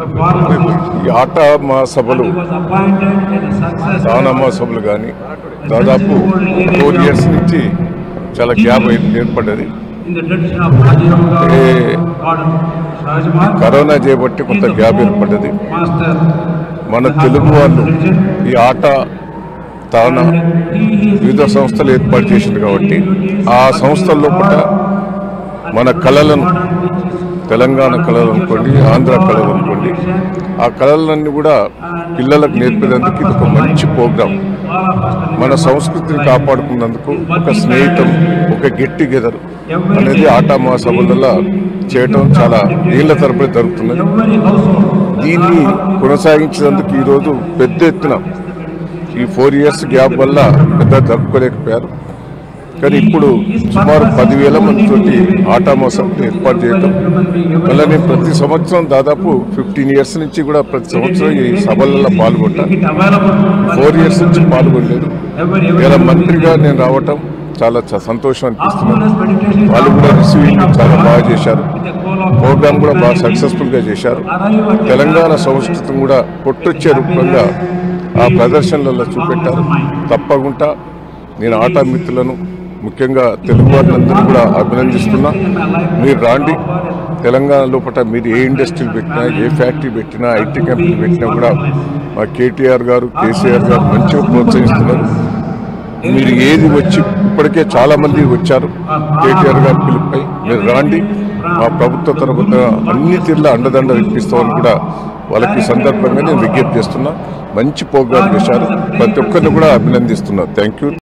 ఈ ఆట మహాసభలు దాన మహాసభలు కానీ దాదాపు ఫోర్ ఇయర్స్ నుంచి చాలా గ్యాప్ ఏర్పడ్డది ఏ కరోనా చేయబట్టి కొంత గ్యాప్ ఏర్పడ్డది మన తెలుగు వాళ్ళు ఈ ఆట తాన వివిధ సంస్థలు ఏర్పాటు చేసింది కాబట్టి ఆ సంస్థల లోపల మన కళలను తెలంగాణ కళలు అనుకోండి ఆంధ్ర కళలు అనుకోండి ఆ కళలన్నీ కూడా పిల్లలకు నేర్పేందుకు ఇది ఒక మంచి ప్రోగ్రాం మన సంస్కృతిని కాపాడుకున్నందుకు ఒక స్నేహితం ఒక గెట్ టుగెదర్ అనేది ఆట మహాసభలలో చేయటం చాలా ఏళ్ల తరబడి జరుగుతున్నది దీన్ని కొనసాగించినందుకు ఈరోజు పెద్ద ఎత్తున ఈ ఫోర్ ఇయర్స్ గ్యాప్ వల్ల పెద్ద జరుపుకోలేకపోయారు కానీ ఇప్పుడు సుమారు పదివేల మందితోటి ఆటా మోసంని ఏర్పాటు చేయటం అలానే ప్రతి సంవత్సరం దాదాపు ఫిఫ్టీన్ ఇయర్స్ నుంచి కూడా ప్రతి సంవత్సరం ఈ సభలలో పాల్గొంటా ఫోర్ ఇయర్స్ నుంచి పాల్గొనలేదు ఇలా మంత్రిగా నేను రావటం చాలా చ- సంతోషం అనిపిస్తున్నది వాళ్ళు కూడా రిసీవింగ్ చాలా బాగా చేశారు ప్రోగ్రామ్ కూడా బాగా సక్సెస్ఫుల్గా చేశారు తెలంగాణ సంస్కృతిని కూడా కొట్టొచ్చే రూపంగా ఆ ప్రదర్శనలలో చూపెట్టారు తప్పకుండా నేను ఆటా మిత్రులను ముఖ్యంగా తెలుగు వారినందరూ కూడా అభినందిస్తున్నా మీరు రాండి తెలంగాణ లోపల మీరు ఏ ఇండస్ట్రీలు పెట్టినా ఏ ఫ్యాక్టరీ పెట్టినా ఐటీ కంపెనీ పెట్టినా కూడా మా కేటీఆర్ గారు కేసీఆర్ గారు మంచిగా ప్రోత్సహిస్తున్నారు మీరు ఏది వచ్చి ఇప్పటికే చాలా మంది వచ్చారు కేటీఆర్ గారి పిలుపుపై మీరు రాండి మా ప్రభుత్వ తరపున అన్ని తీర్ల అండదండ ఇప్పిస్తామని కూడా వాళ్ళకి ఈ సందర్భంగా నేను విజ్ఞప్తి చేస్తున్నా మంచి ప్రోగ్రాం చేశారు ప్రతి ఒక్కరిని కూడా అభినందిస్తున్నా థ్యాంక్ యూ